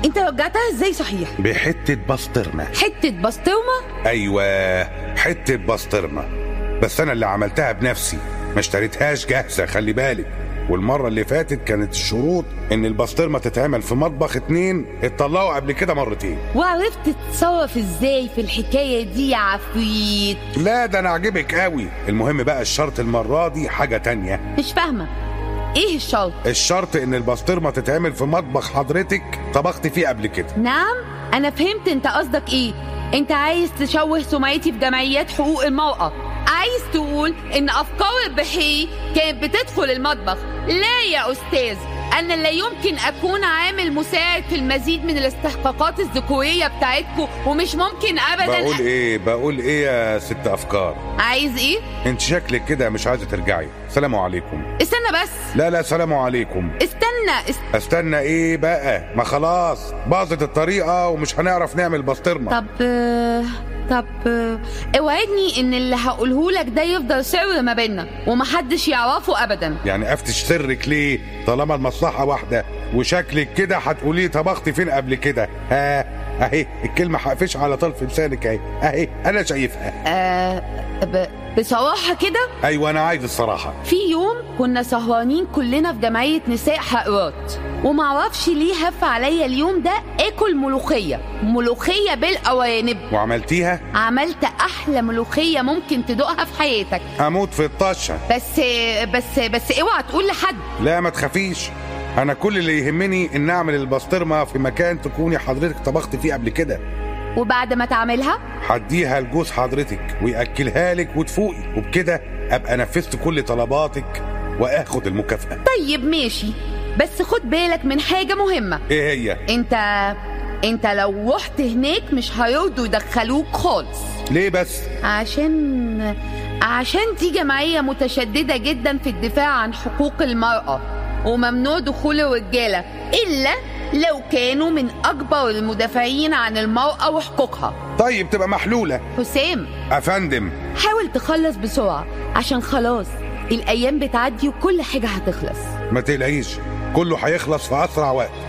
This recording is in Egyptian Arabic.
انت وجعتها ازاي صحيح بحتة بسطرمة حته بسطرمه أيوة حتة بسطرمة بس أنا اللي عملتها بنفسي ما اشتريتهاش جاهزة خلي بالك والمرة اللي فاتت كانت الشروط إن البسطرمة تتعمل في مطبخ اتنين اتطلعوا قبل كده مرتين وعرفت تتصرف ازاي في الحكايه دي يا عفريت لا ده أنا عاجبك قوي المهم بقى الشرط المرة دي حاجة تانية مش فاهمه ايه الشرط الشرط إن البسطرمة تتعمل في مطبخ حضرتك طبخت فيه قبل كده نعم انا فهمت انت قصدك ايه انت عايز تشوه سمعتي في جمعيات حقوق المرأة عايز تقول ان افكار البحيري كانت بتدخل المطبخ لا يا استاذ انا لا يمكن اكون عامل مساعد في المزيد من الاستحقاقات الذكورية بتاعتكم ومش ممكن ابدا بقول إيه بقول إيه يا ست أفكار عايز ايه انت شكلك كده مش عايزة ترجعي سلام عليكم استنى بس لا لا سلام عليكم استنى است... استنى ايه بقى ما خلاص باظت الطريقه ومش هنعرف نعمل بسطرمه طب آه، طب آه، اوعدني ان اللي هقوله لك ده يفضل سر ما بيننا ومحدش يعرفه ابدا يعني افتش سرك ليه طالما المصلحه واحده وشكلك كده هتقولي طبخت فين قبل كده ها اهي الكلمه هقفش على طرف لسانك اهي اهي انا شايفها آه ب... بصراحة كده ايوه انا عايز الصراحه في يوم كنا سهرانين كلنا في جمعية نساء حقرات ومعرفش ليه هف عليا اليوم ده اكل ملوخية ملوخية بالأوانب وعملتيها عملت أحلى ملوخية ممكن تدوقها في حياتك اموت في الطشه بس بس بس اوعى تقول لحد لا ما تخافيش انا كل اللي يهمني ان اعمل البسطرمه في مكان تكوني حضرتك طبخت فيه قبل كده وبعد ما تعملها هديها لجوز حضرتك وياكلها لك وتفوقي وبكده ابقى نفذت كل طلباتك واخد المكافاه طيب ماشي بس خد بالك من حاجة مهمة ايه هي انت انت لو رحت هناك مش هيرضوا يدخلوك خالص ليه بس عشان عشان دي جمعية متشددة جدا في الدفاع عن حقوق المرأة وممنوع دخول الرجالة إلا لو كانوا من أكبر المدافعين عن المرأة وحقوقها طيب تبقى محلوله حسام افندم حاول تخلص بسرعة عشان خلاص الأيام بتعدي وكل حاجة هتخلص ما تقلقيش كله هيخلص في اسرع وقت